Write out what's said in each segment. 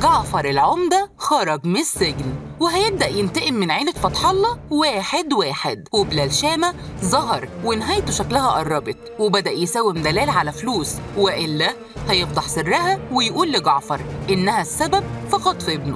جعفر العمدة خرج من السجن وهيبدأ ينتقم من عيلة فتح الله واحد واحد وبلال شامة ظهر ونهايته شكلها قربت وبدأ يساوم دلال على فلوس وإلا هيفضح سرها ويقول لجعفر إنها السبب في خطف ابنه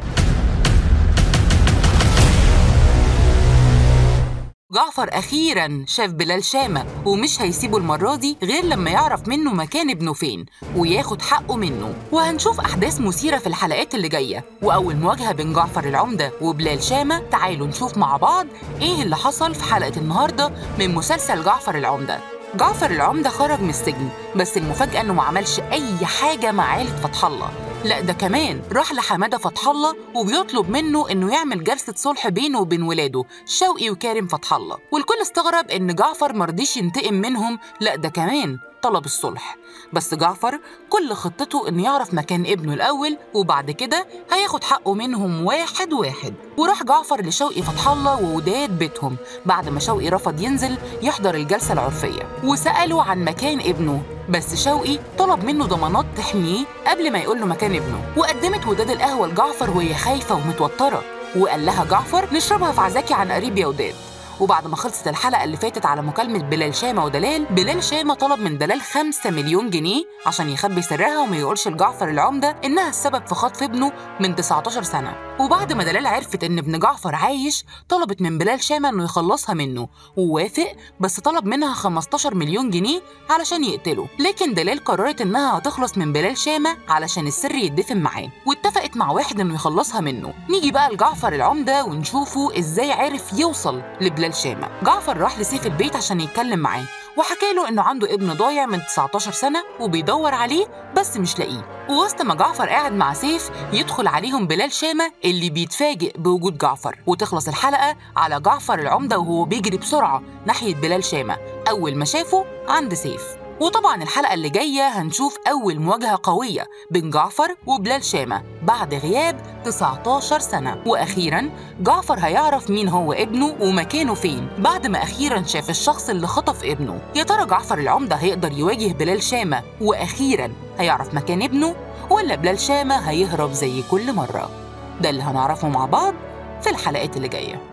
جعفر أخيرا شاف بلال شامة ومش هيسيبه المرة دي غير لما يعرف منه مكان ابنه فين وياخد حقه منه وهنشوف أحداث مثيرة في الحلقات اللي جاية وأول مواجهة بين جعفر العمدة وبلال شامة تعالوا نشوف مع بعض إيه اللي حصل في حلقة النهاردة من مسلسل جعفر العمدة جعفر العمدة خرج من السجن بس المفاجأة إنه ما عملش أي حاجة مع عيلة فتح الله لا ده كمان راح لحماده فتح الله وبيطلب منه انه يعمل جلسه صلح بينه وبين ولاده شوقي وكارم فتح الله والكل استغرب ان جعفر مرضيش ينتقم منهم لا ده كمان طلب الصلح بس جعفر كل خطته انه يعرف مكان ابنه الاول وبعد كده هياخد حقه منهم واحد واحد وراح جعفر لشوقي فتح الله ووداد بيتهم بعد ما شوقي رفض ينزل يحضر الجلسه العرفيه وساله عن مكان ابنه بس شوقي طلب منه ضمانات تحميه قبل ما يقول له مكان ابنه وقدمت وداد القهوه لجعفر وهي خايفه ومتوتره وقال لها جعفر نشربها في عزاكي عن قريب يا وداد وبعد ما خلصت الحلقة اللي فاتت على مكالمة بلال شامة ودلال بلال شامة طلب من دلال 5 مليون جنيه عشان يخبي سرها وما يقولش لجعفر العمدة إنها السبب في خطف ابنه من 19 سنة وبعد ما دلال عرفت إن ابن جعفر عايش طلبت من بلال شامة إنه يخلصها منه ووافق بس طلب منها 15 مليون جنيه علشان يقتله لكن دلال قررت إنها هتخلص من بلال شامة علشان السر يتدفن معاه واتفقت مع واحد إنه يخلصها منه نيجي بقى لجعفر العمدة ونشوفه إزاي عرف يوصل لبلال شامة جعفر راح لسيف البيت عشان يتكلم معاه وحكى له انه عنده ابن ضايع من 19 سنه وبيدور عليه بس مش لاقيه ووسط ما جعفر قاعد مع سيف يدخل عليهم بلال شامه اللي بيتفاجئ بوجود جعفر وتخلص الحلقه على جعفر العمده وهو بيجري بسرعه ناحيه بلال شامه اول ما شافه عند سيف وطبعا الحلقة اللي جاية هنشوف أول مواجهة قوية بين جعفر وبلال شامة بعد غياب 19 سنة وأخيرا جعفر هيعرف مين هو ابنه ومكانه فين بعد ما أخيرا شاف الشخص اللي خطف ابنه يا ترى جعفر العمدة هيقدر يواجه بلال شامة وأخيرا هيعرف مكان ابنه ولا بلال شامة هيهرب زي كل مرة ده اللي هنعرفه مع بعض في الحلقات اللي جايه